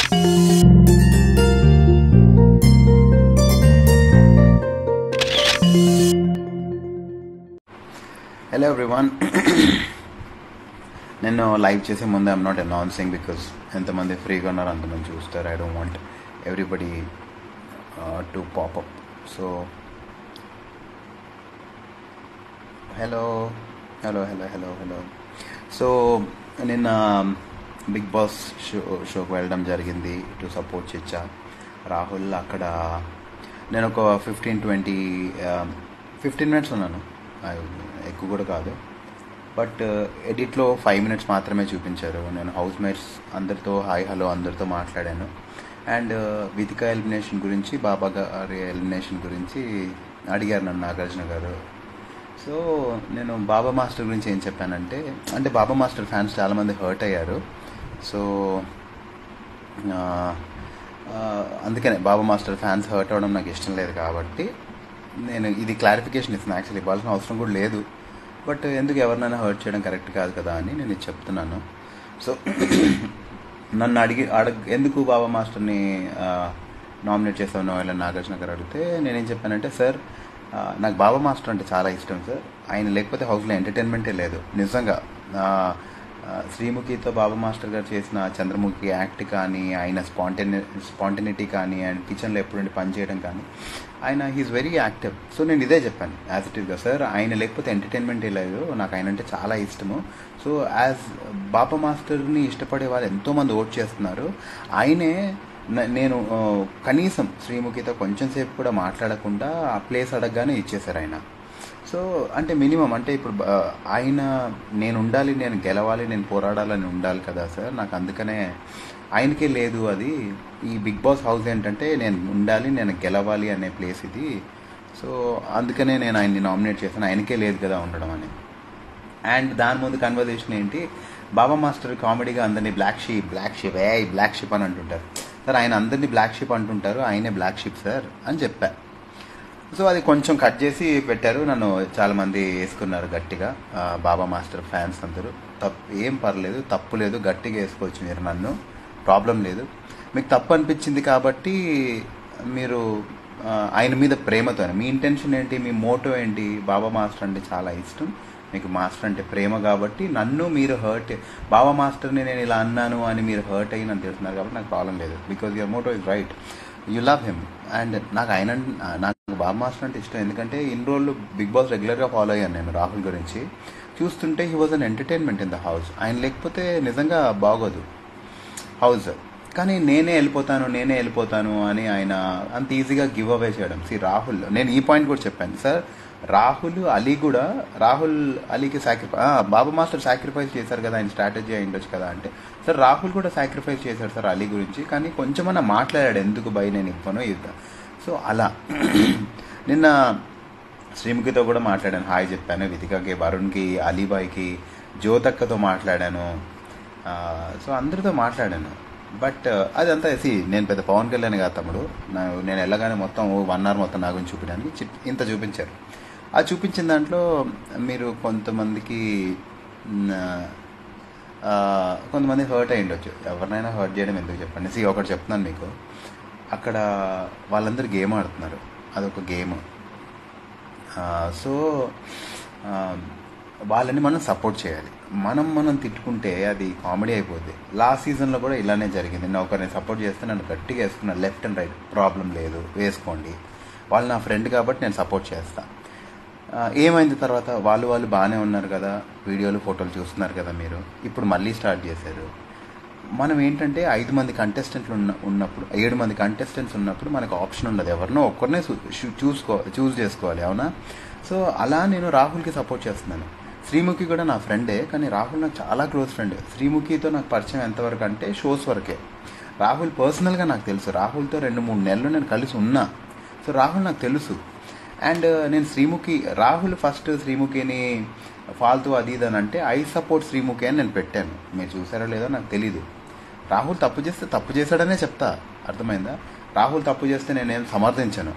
hello everyone నేను live చేసే ముందు ఐఎమ్ నాట్ అనౌన్సింగ్ బికాస్ ఎంతమంది ఫ్రీగా ఉన్నారో అంతమంది చూస్తారు I don't want everybody to pop up so hello hello hello hello hello so నిన్న బిగ్ బాస్ షో షోకి వెళ్ళడం జరిగింది టు సపోర్ట్ చిచ్చా రాహుల్ అక్కడ నేను ఒక ఫిఫ్టీన్ ట్వంటీ ఫిఫ్టీన్ మినిట్స్ ఉన్నాను I- ఎక్కువ కూడా కాదు బట్ ఎడిట్లో ఫైవ్ మినిట్స్ మాత్రమే చూపించారు నేను హౌస్ మేట్స్ అందరితో హాయ్ హలో అందరితో మాట్లాడాను అండ్ వితిక ఎలిమినేషన్ గురించి బాబా గారి ఎలిమినేషన్ గురించి అడిగారు నన్ను నాగార్జున గారు సో నేను బాబా మాస్టర్ గురించి ఏం చెప్పానంటే అంటే బాబా మాస్టర్ ఫ్యాన్స్ చాలామంది హర్ట్ అయ్యారు సో ఆ, ఆ, అందుకనే బాబా మాస్టర్ ఫ్యాన్స్ హర్ట్ అవ్వడం నాకు ఇష్టం లేదు కాబట్టి నేను ఇది క్లారిఫికేషన్ ఇస్తున్నాను యాక్చువల్లీ ఇవ్వాల్సిన అవసరం కూడా లేదు బట్ ఎందుకు ఎవరినైనా హర్ట్ చేయడం కరెక్ట్ కాదు కదా అని నేను ఇది చెప్తున్నాను సో నన్ను అడిగి అడగ ఎందుకు బాబా మాస్టర్ని నామినేట్ చేస్తావు నోయల్ నాగార్జున గారు అడిగితే నేనేం చెప్పానంటే సార్ ఆ, నాకు బాబా మాస్టర్ అంటే చాలా ఇష్టం సార్ ఆయన లేకపోతే హౌస్లో ఎంటర్టైన్మెంటే లేదు నిజంగా ఆ, ఆ, శ్రీముఖితో బాబా మాస్టర్ గారు చేసిన చంద్రముఖి యాక్ట్ కానీ ఆయన స్పాంటేని స్పాంటనిటీ కానీ అండ్ కిచెన్లో ఎప్పుడుండి పని చేయడం కానీ ఆయన హీఈస్ వెరీ యాక్టివ్ సో నేను ఇదే చెప్పాను యాజ్ ఇట్ ఈస్గా సార్ ఆయన లేకపోతే ఎంటర్టైన్మెంటే లేదు నాకు ఆయన అంటే చాలా ఇష్టము సో యాజ్ బాబా మాస్టర్ని ఇష్టపడే వాళ్ళు ఎంతోమంది ఓట్ చేస్తున్నారు ఆయనే న- నేను ఆ, కనీసం శ్రీముఖితో కొంచెం సేపు కూడా మాట్లాడకుండా ఆ ప్లేస్ అడగగానే ఇచ్చేశారు ఆయన సో అంటే మినిమం అంటే ఇప్పుడు బ- ఆయన నేను ఉండాలి నేను గెలవాలి నేను పోరాడాలని ఉండాలి కదా సార్ నాకు అందుకనే ఆయనకే లేదు అది ఈ బిగ్ బాస్ హౌస్ ఏంటంటే నేను ఉండాలి నేను గెలవాలి అనే ప్లేస్ ఇది సో అందుకనే నేను ఆయన్ని నామినేట్ చేశాను ఆయనకే లేదు కదా ఉండడం అని అండ్ దాని ముందు కన్వర్జేషన్ ఏంటి బాబా మాస్టర్ కామెడీగా అందరినీ black sheep black sheep a black sheep అని అంటుంటారు సార్ ఆయన అందరినీ బ్లాక్ షీప్ అంటుంటారు ఆయనే బ్లాక్ షీప్ సార్ అని చెప్పా సో అది కొంచెం కట్ చేసి పెట్టారు నన్ను చాలా మంది వేసుకున్నారు గట్టిగా ఆ, బాబా మాస్టర్ ఫ్యాన్స్ అందరూ తప్పు ఏం పర్లేదు తప్పు లేదు గట్టిగా వేసుకోవచ్చు మీరు నన్ను ప్రాబ్లం లేదు మీకు తప్పు అనిపించింది కాబట్టి మీరు ఆ, ఆయన మీద ప్రేమతో మీ ఇంటెన్షన్ ఏంటి మీ మోటో ఏంటి బాబా మాస్టర్ అంటే చాలా ఇష్టం మీకు మాస్టర్ అంటే ప్రేమ కాబట్టి నన్ను మీరు హర్ట్ బాబా మాస్టర్ని నేను ఇలా అన్నాను అని మీరు హర్ట్ అయ్యి నన్ను తిడుతున్నారు కాబట్టి నాకు ప్రాబ్లం లేదు because your motto is right you love him and నాకు ఆయన నాకు బాబా మాస్టర్ అంటే ఇష్టం ఎందుకంటే ఇన్ని రోజులు బిగ్ బాస్ రెగ్యులర్గా ఫాలో అయ్యాను నేను రాహుల్ గురించి చూస్తుంటే he was an entertainment in the house ఆయన లేకపోతే నిజంగా బాగోదు హౌస్ కానీ నేనే వెళ్ళిపోతాను నేనే వెళ్ళిపోతాను అని ఆయన అంత ఈజీగా గివ్ అవే చేయడం సి రాహుల్ నేను ఈ పాయింట్ కూడా చెప్పాను సార్ రాహుల్ అలీ కూడా రాహుల్ అలీకి సాక్రిఫై బాబా మాస్టర్ సాక్రిఫైస్ చేశారు కదా ఆయన స్ట్రాటజీ అయి ఉండొచ్చు కదా అంటే సార్ రాహుల్ కూడా సాక్రిఫైస్ చేశాడు సార్ అలీ గురించి కానీ కొంచెమన్నా మాట్లాడాడు ఎందుకు బై నేను ఇవ్వను ఇద్దా సో అలా నిన్న శ్రీముఖితో కూడా మాట్లాడాను హాయ్ చెప్పాను వితికకి వరుణ్కి అలీబాయ్కి జ్యోతక్కతో మాట్లాడాను ఆ, సో అందరితో మాట్లాడాను బట్ అదంతా సి నేను పెద్ద పవన్ కళ్యాణ్ కాదు తమ్ముడు నా నేను వెళ్ళగానే మొత్తం వన్ అవర్ మొత్తం నా గురించి చూపించడానికి చి- ఇంత చూపించారు ఆ చూపించిన దాంట్లో మీరు కొంతమందికి మ్, ఆ, కొంతమంది హర్ట్ అయి ఉండొచ్చు ఎవరినైనా హర్ట్ చేయడం ఎందుకు చెప్పండి సి ఒకటి చెప్తున్నాను మీకు అక్కడ వాళ్ళందరూ గేమ్ ఆడుతున్నారు అదొక గేమ్ ఆ, సో ఆ, వాళ్ళని మనం సపోర్ట్ చేయాలి మనం మనం తిట్టుకుంటే అది కామెడీ అయిపోద్ది లాస్ట్ సీజన్లో కూడా ఇలానే జరిగింది నేను ఒకరిని సపోర్ట్ చేస్తే నన్ను గట్టిగా వేసుకున్నాను లెఫ్ట్ అండ్ రైట్ ప్రాబ్లం లేదు వేసుకోండి వాళ్ళు నా ఫ్రెండ్ కాబట్టి నేను సపోర్ట్ చేస్తాను ఏమైంది తర్వాత వాళ్ళు వాళ్ళు బాగానే ఉన్నారు కదా వీడియోలు ఫోటోలు చూస్తున్నారు కదా మీరు ఇప్పుడు మళ్ళీ స్టార్ట్ చేశారు మనం ఏంటంటే ఐదు మంది కంటెస్టెంట్లు ఉన్న ఉన్నప్పుడు ఏడు మంది కంటెస్టెంట్స్ ఉన్నప్పుడు మనకు ఆప్షన్ ఉండదు ఎవరినో ఒక్కరినే చూ- చూసుకో చూస్ చేసుకోవాలి అవునా సో అలా నేను రాహుల్కి సపోర్ట్ చేస్తున్నాను శ్రీముఖి కూడా నా ఫ్రెండే కానీ రాహుల్ నాకు చాలా క్లోజ్ ఫ్రెండ్ శ్రీముఖితో నాకు పరిచయం ఎంతవరకు అంటే షోస్ వరకే రాహుల్ పర్సనల్గా నాకు తెలుసు రాహుల్తో రెండు మూడు నెలలు నేను కలిసి ఉన్నా సో రాహుల్ నాకు తెలుసు అండ్ నేను శ్రీముఖి రాహుల్ ఫస్ట్ శ్రీముఖిని ఫాల్తూ అది ఇది అని అంటే ఐ సపోర్ట్ శ్రీముఖి అని నేను పెట్టాను మీరు చూసారో లేదో నాకు తెలీదు రాహుల్ తప్పు చేస్తే తప్పు చేశాడనే చెప్తా అర్థమైందా రాహుల్ తప్పు చేస్తే నేనేం సమర్థించను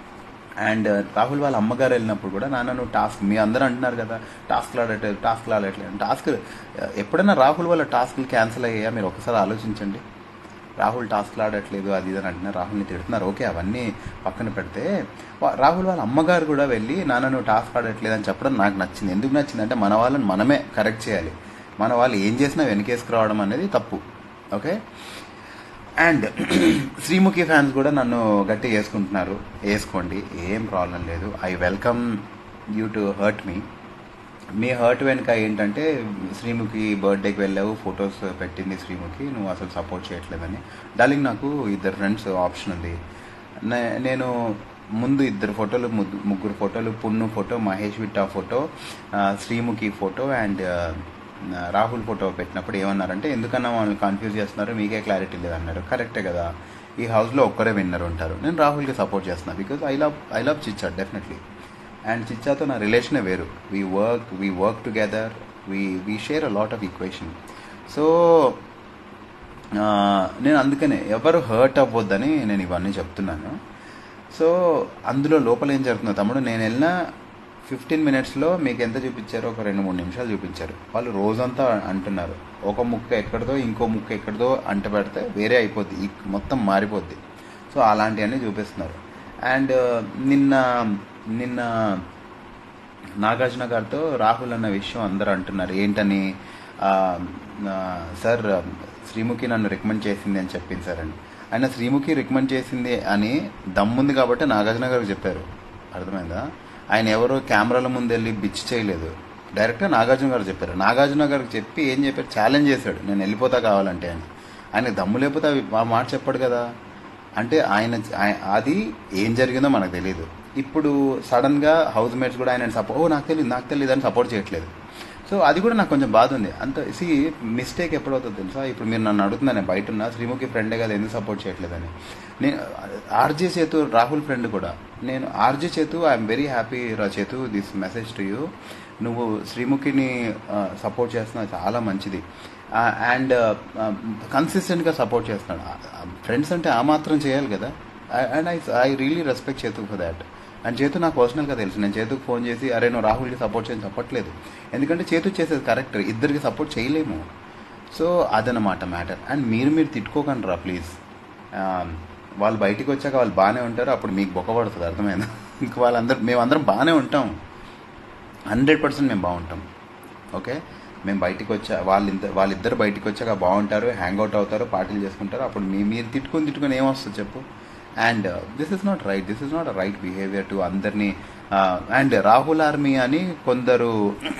అండ్ రాహుల్ వాళ్ళ అమ్మగారు వెళ్ళినప్పుడు కూడా నాన్న నువ్వు టాస్క్ మీ అందరూ అంటున్నారు కదా టాస్క్లు ఆడట్లేదు టాస్క్లు ఆడట్లేదు టాస్క్ ఎప్పుడైనా రాహుల్ వాళ్ళ టాస్క్లు క్యాన్సిల్ అయ్యాయా మీరు ఒకసారి ఆలోచించండి రాహుల్ టాస్క్లు ఆడట్లేదు అది ఇది అని అంటున్నారు రాహుల్ని తిడుతున్నారు ఓకే అవన్నీ పక్కన పెడితే వా- రాహుల్ వాళ్ళ అమ్మగారు కూడా వెళ్ళి నాన్న నువ్వు టాస్క్ ఆడట్లేదు అని చెప్పడం నాకు నచ్చింది ఎందుకు నచ్చింది అంటే మన వాళ్ళని మనమే కరెక్ట్ చేయాలి మన వాళ్ళు ఏం చేసినా వెనకేసుకురావడం అనేది తప్పు ఓకే అండ్ శ్రీముఖి ఫ్యాన్స్ కూడా నన్ను గట్టి వేసుకుంటున్నారు వేసుకోండి ఏం ప్రాబ్లం లేదు I welcome you to hurt me మీ హర్ట్ వెనుక ఏంటంటే శ్రీముఖి బర్త్డేకి వెళ్ళావు ఫొటోస్ పెట్టింది శ్రీముఖి నువ్వు అసలు సపోర్ట్ చేయట్లేదని డార్లింగ్ నాకు ఇద్దరు ఫ్రెండ్స్ ఆప్షన్ ఉంది నే- నేను ముందు ఇద్దరు ఫోటోలు ముగ్గు- ముగ్గురు ఫోటోలు పున్ను ఫోటో మహేష్ విట్టా ఫోటో ఆ, శ్రీముఖి ఫోటో అండ్ ఆ, రాహుల్ ఫోటో పెట్టినప్పుడు ఏమన్నారంటే ఎందుకన్నా వాళ్ళని కన్ఫ్యూజ్ చేస్తున్నారు మీకే క్లారిటీ లేదన్నారు కరెక్టే కదా ఈ హౌస్లో ఒక్కరే విన్నర్ ఉంటారు నేను రాహుల్కి సపోర్ట్ చేస్తున్నాను because I love I love Chichha definitely and చిచ్చాతో నా రిలేషనే వేరు we work we work together we we share a lot of equation so నేను అందుకనే ఎవరు హర్ట్ అవ్వద్దని నేను ఇవన్నీ చెప్తున్నాను సో అందులో లోపల ఏం జరుగుతుందో తమ్ముడు నేను వెళ్ళిన ఫిఫ్టీన్ మినిట్స్లో మీకు ఎంత చూపించారో ఒక రెండు మూడు నిమిషాలు చూపించారు వాళ్ళు రోజంతా అంటున్నారు ఒక ముక్క ఎక్కడిదో ఇంకో ముక్క ఎక్కడిదో అంట పెడితే వేరే అయిపోద్ది ఈ మొత్తం మారిపోద్ది సో అలాంటివన్నీ చూపిస్తున్నారు అండ్ నిన్న నిన్న నాగార్జున గారితో రాహుల్ అన్న విషయం అందరూ అంటున్నారు ఏంటని ఆ, ఆ, సార్ శ్రీముఖి నన్ను రికమెండ్ చేసింది అని చెప్పింది సార్ అని ఆయన శ్రీముఖి రికమెండ్ చేసింది అని దమ్ముంది కాబట్టి నాగార్జున గారికి చెప్పారు అర్థమైందా ఆయన ఎవరు కెమెరాల ముందు వెళ్ళి బిచ్ చేయలేదు డైరెక్ట్గా నాగార్జున గారు చెప్పారు నాగార్జున గారికి చెప్పి ఏం చెప్పారు ఛాలెంజ్ చేశాడు నేను వెళ్ళిపోతా కావాలంటే అని ఆయన దమ్ము లేకపోతే అవి ఆ మాట చెప్పాడు కదా అంటే ఆయన ఆయ- అది ఏం జరిగిందో మనకు తెలియదు ఇప్పుడు సడన్గా హౌస్ మేట్స్ కూడా ఆయన సపోర్ట్ ఓ నాకు తెలియదు నాకు తెలియదు అని సపోర్ట్ చేయట్లేదు సో అది కూడా నాకు కొంచెం బాధ ఉంది అంత సి మిస్టేక్ ఎప్పుడవుతుందో తెలుసా ఇప్పుడు మీరు నన్ను అడుగుతున్నా నేను బయట ఉన్నా శ్రీముఖి ఫ్రెండే కదా ఎందుకు సపోర్ట్ చేయట్లేదని నేను ఆర్జే చేతు రాహుల్ ఫ్రెండ్ కూడా నేను ఆర్జే చేతు ఐఎమ్ వెరీ హ్యాపీ రా చేతు దిస్ మెసేజ్ టు యూ నువ్వు శ్రీముఖిని సపోర్ట్ చేస్తున్నావు చాలా మంచిది అండ్ కన్సిస్టెంట్గా సపోర్ట్ చేస్తున్నాడు ఫ్రెండ్స్ అంటే ఆ మాత్రం చేయాలి కదా and I I really respect Chethu for that and Chethu నాకు పర్సనల్గా తెలుసు నేను చేతుకు ఫోన్ చేసి అరే నువ్వు రాహుల్కి సపోర్ట్ చేయని చెప్పట్లేదు ఎందుకంటే చేతు చేసేది కరెక్ట్ ఇద్దరికి సపోర్ట్ చేయలేము సో అదనమాట మ్యాటర్ అండ్ మీరు మీరు తిట్టుకోకండి రా ప్లీజ్ వాళ్ళు బయటికి వచ్చాక వాళ్ళు బాగానే ఉంటారు అప్పుడు మీకు బొక్క పడుతుంది అర్థమైందా ఇంక వాళ్ళందరూ మేమందరం బాగానే ఉంటాం హండ్రెడ్ పర్సెంట్ మేము బాగుంటాం ఓకే మేము బయటికి వచ్చా వాళ్ళిద్దరు వాళ్ళిద్దరు బయటికి వచ్చాక బాగుంటారు హ్యాంగ్ అవుట్ అవుతారు పార్టీలు చేసుకుంటారు అప్పుడు మీ మీరు తిట్టుకొని తిట్టుకొని ఏమొస్తుంది చెప్పు and this is not right this is not right behaviour to అందరినీ అండ్ రాహుల్ ఆర్మీ అని కొందరు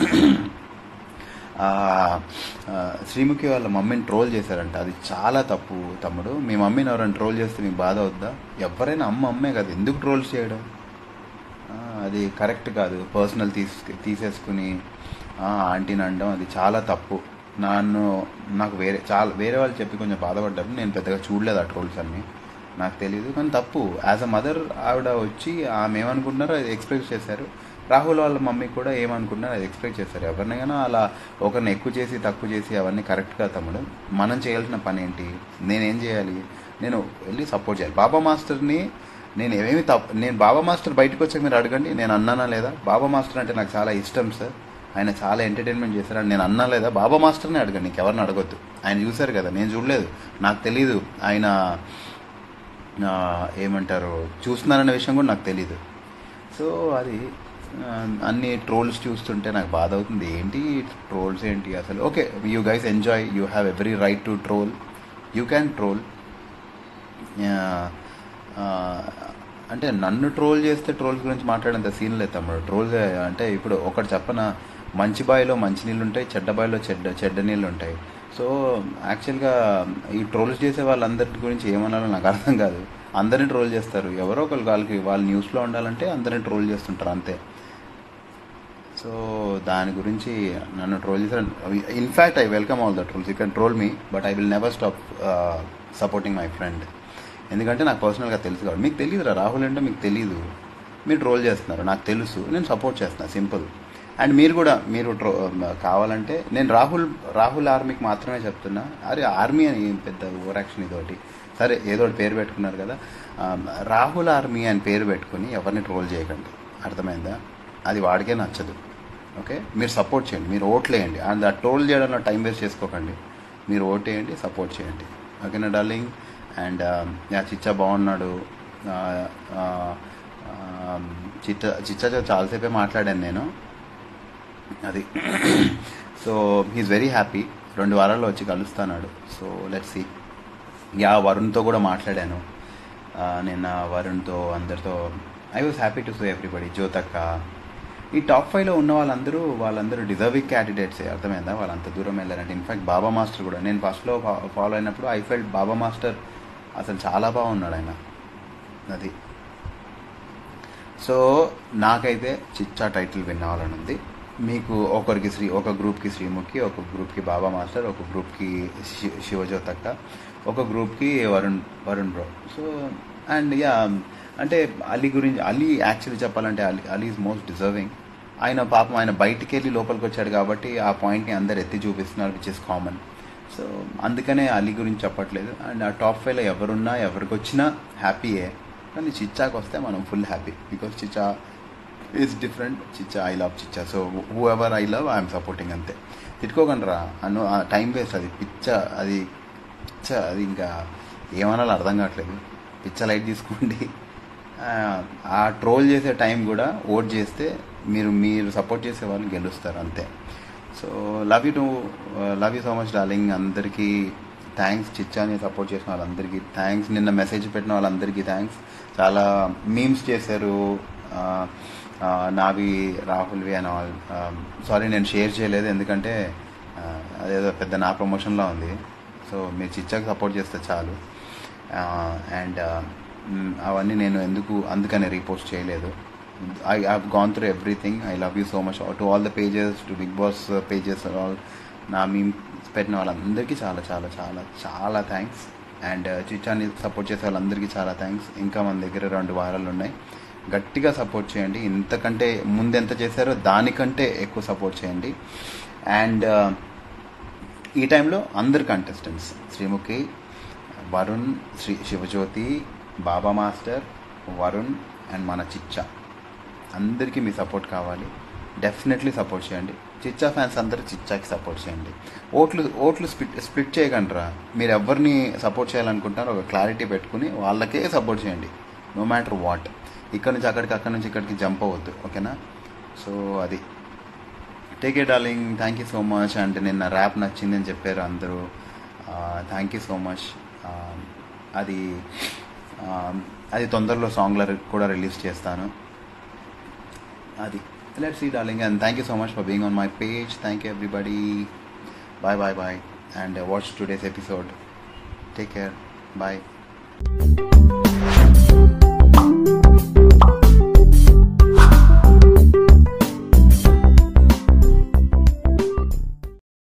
ఆ, ఆ, శ్రీముఖి వాళ్ళ మమ్మీని ట్రోల్ చేశారంట అది చాలా తప్పు తమ్ముడు మీ మమ్మీని ఎవరైనా ట్రోల్ చేస్తే మీకు బాధ అవుద్దా ఎవరైనా అమ్మ అమ్మే కదా ఎందుకు ట్రోల్ చేయడం ఆ, అది కరెక్ట్ కాదు పర్సనల్ తీసు తీసేసుకుని ఆ, ఆంటీని అనడం అది చాలా తప్పు నన్ను నాకు వేరే చాలా వేరే వాళ్ళు చెప్పి కొంచెం బాధపడ్డారు నేను పెద్దగా చూడలేదు ఆ ట్రోల్స్ అన్ని నాకు తెలియదు కానీ తప్పు యాజ్ అ మదర్ ఆవిడ వచ్చి ఆమె ఏమనుకుంటున్నారో అది ఎక్స్ప్రెస్ చేశారు రాహుల్ వాళ్ళ మమ్మీ కూడా ఏమనుకుంటున్నారో అది ఎక్స్ప్రెస్ చేశారు ఎవరినైనా అలా ఒకరిని ఎక్కువ చేసి తక్కువ చేసి అవన్నీ కరెక్ట్గా తమ్ముడు మనం చేయాల్సిన పని ఏంటి నేనేం చేయాలి నేను వెళ్ళి సపోర్ట్ చేయాలి బాబా మాస్టర్ని నేను ఏమేమి తప్పు నేను బాబా మాస్టర్ బయటకు వచ్చాక మీరు అడగండి నేను అన్నానా లేదా బాబా మాస్టర్ అంటే నాకు చాలా ఇష్టం సార్ ఆయన చాలా ఎంటర్టైన్మెంట్ చేశారని నేను అన్నా లేదా బాబా మాస్టర్ని అడగండి ఇంకెవరిని అడగొద్దు ఆయన చూశారు కదా నేను చూడలేదు నాకు తెలీదు ఆయన ఆ, ఏమంటారు చూస్తున్నారనే విషయం కూడా నాకు తెలీదు సో అది ఆ, అన్ని ట్రోల్స్ చూస్తుంటే నాకు బాధ అవుతుంది ఏంటి ట్రోల్స్ ఏంటి అసలు okay you guys enjoy you have every right to troll you can troll అంటే నన్ను ట్రోల్ చేస్తే ట్రోల్స్ గురించి మాట్లాడేంత సీన్ లేదు తమ్ముడు ట్రోల్ అంటే ఇప్పుడు ఒకటి చెప్పన మంచి బావిలో మంచి నీళ్ళు ఉంటాయి చెడ్డ బావిలో చెడ్డ చెడ్డ నీళ్ళు ఉంటాయి సో యాక్చువల్గా ఈ ట్రోల్స్ చేసే వాళ్ళందరి గురించి ఏమనాలో నాకు అర్థం కాదు అందరిని ట్రోల్ చేస్తారు ఎవరో ఒకరు వాళ్ళకి వాళ్ళు న్యూస్లో ఉండాలంటే అందరిని ట్రోల్ చేస్తుంటారు అంతే సో దాని గురించి నన్ను ట్రోల్ చేశారు in fact I welcome all the trolls you can troll me but I will never stop supporting my friend ఎందుకంటే నాకు పర్సనల్గా తెలుసు కాబట్టి మీకు తెలియదురా రాహుల్ అంటే మీకు తెలియదు మీరు ట్రోల్ చేస్తున్నారు నాకు తెలుసు నేను సపోర్ట్ చేస్తున్నా సింపుల్ అండ్ మీరు కూడా మీరు ట్రో కావాలంటే నేను రాహుల్ రాహుల్ ఆర్మీకి మాత్రమే చెప్తున్నా అరే ఆర్మీ అని ఏం పెద్ద ఓవర్ యాక్షన్ ఇదోటి సరే ఏదో ఒకటి పేరు పెట్టుకున్నారు కదా ఆ, రాహుల్ ఆర్మీ అని పేరు పెట్టుకుని ఎవరిని ట్రోల్ చేయకండి అర్థమైందా అది వాడికే నచ్చదు ఓకే మీరు సపోర్ట్ చేయండి మీరు ఓట్లేయండి అండ్ ఆ ట్రోల్ చేయడంలో టైం వేస్ట్ చేసుకోకండి మీరు ఓటేయండి సపోర్ట్ చేయండి ఓకేనా డార్లింగ్ అండ్ యా చిచ్చా బాగున్నాడు ఆ, ఆ, ఆ, చిచ్చ చిచ్చాతో చాలాసేపే మాట్లాడాను నేను అది సో హీస్ వెరీ హ్యాపీ రెండు వారాల్లో వచ్చి కలుస్తున్నాడు సో లెట్స్ సి యా వరుణ్తో కూడా మాట్లాడాను ఆ, నిన్న వరుణ్తో అందరితో I was happy to see everybody జ్యోతక్క ఈ టాప్ ఫైవ్లో ఉన్న వాళ్ళందరూ వాళ్ళందరూ డిజర్వింగ్ క్యాండిడేట్సే అర్థమైందా వాళ్ళంత దూరం వెళ్ళారంటే ఇన్ఫాక్ట్ బాబా మాస్టర్ కూడా నేను ఫస్ట్లో ఫాలో అయినప్పుడు ఐ ఫెల్ట్ బాబా మాస్టర్ అసలు చాలా బాగున్నాడు ఆయన అది సో నాకైతే చిచ్చా టైటిల్ విన్ అవ్వాలని ఉంది మీకు ఒకరికి శ్రీ ఒక గ్రూప్కి శ్రీముఖి ఒక గ్రూప్కి బాబా మాస్టర్ ఒక గ్రూప్కి శి శివజ్యోతక్క ఒక గ్రూప్కి Varun Varun bro so and ya అంటే అలీ గురించి అలీ యాక్చువల్లీ చెప్పాలంటే Ali Ali is most deserving ఆయన పాపం ఆయన బయటికి వెళ్ళి లోపలికి వచ్చాడు కాబట్టి ఆ పాయింట్ని అందరు ఎత్తి చూపిస్తున్నారు విచ్ ఇస్ కామన్ సో అందుకనే అలీ గురించి చెప్పట్లేదు అండ్ ఆ టాప్ ఫైవ్లో ఎవరున్నా ఎవరికి వచ్చినా హ్యాపీయే కానీ చిచ్చాకి వస్తే మనం full happy because Chichha is different Chichha I love Chichha so whoever I love I'm supporting అంతే తిట్టుకోకండిరా అను ఆ టైం వేస్ట్ అది పిచ్చ అది పిచ్చ అది ఇంకా ఏమనాలో అర్థం కావట్లేదు పిచ్చ లైట్ తీసుకోండి ఆ, ఆ ట్రోల్ చేసే టైం కూడా ఓట్ చేస్తే మీరు మీరు సపోర్ట్ చేసే వాళ్ళు గెలుస్తారు అంతే so love you too love you so much darling అందరికీ థ్యాంక్స్ చిచ్చాని సపోర్ట్ చేసిన వాళ్ళందరికీ థ్యాంక్స్ నిన్న మెసేజ్ పెట్టిన వాళ్ళందరికీ థ్యాంక్స్ చాలా మీమ్స్ చేశారు ఆ, ఆ, నావి రాహుల్వి అండ్ ఆల్ సారీ నేను షేర్ చేయలేదు ఎందుకంటే ఆ, అదేదో పెద్ద నా ప్రమోషన్లో ఉంది సో మీరు చిచ్చాకి సపోర్ట్ చేస్తే చాలు అండ్ అవన్నీ నేను ఎందుకు అందుకనే రీపోస్ట్ చేయలేదు I have gone through everything I love you so much to all the pages to Bigg Boss pages all నా మీ పెట్టిన వాళ్ళందరికీ చాలా చాలా చాలా చాలా థ్యాంక్స్ అండ్ చిచ్చాని సపోర్ట్ చేసే వాళ్ళందరికీ చాలా థ్యాంక్స్ ఇంకా మన దగ్గర రెండు వారాలు ఉన్నాయి గట్టిగా సపోర్ట్ చేయండి ఇంతకంటే ముందెంత చేశారో దానికంటే ఎక్కువ సపోర్ట్ చేయండి అండ్ ఈ టైంలో అందరు contestants Sreemukhi Varun Sree Shivajyothi Baba master Varun and మన చిచ్చా అందరికీ మీ సపోర్ట్ కావాలి డెఫినెట్లీ సపోర్ట్ చేయండి చిచ్చా ఫ్యాన్స్ అందరూ చిచ్చాకి సపోర్ట్ చేయండి ఓట్లు ఓట్లు స్ప్లిట్ స్ప్లిట్ చేయకండిరా మీరు ఎవరిని సపోర్ట్ చేయాలనుకుంటారో ఒక క్లారిటీ పెట్టుకుని వాళ్ళకే సపోర్ట్ చేయండి నో మ్యాటర్ వాట్ ఇక్కడ నుంచి అక్కడికి అక్కడి నుంచి ఇక్కడికి జంప్ అవ్వద్దు ఓకేనా సో అది take a darling thank you so much అంటే నిన్న ర్యాప్ నచ్చిందని చెప్పారు అందరూ థ్యాంక్ యూ సో మచ్ అది ఆ, అది తొందరలో సాంగ్లో కూడా రిలీజ్ చేస్తాను అది let's see darling and thank you so much for being on my page thank you everybody bye bye bye and watch today's episode take care bye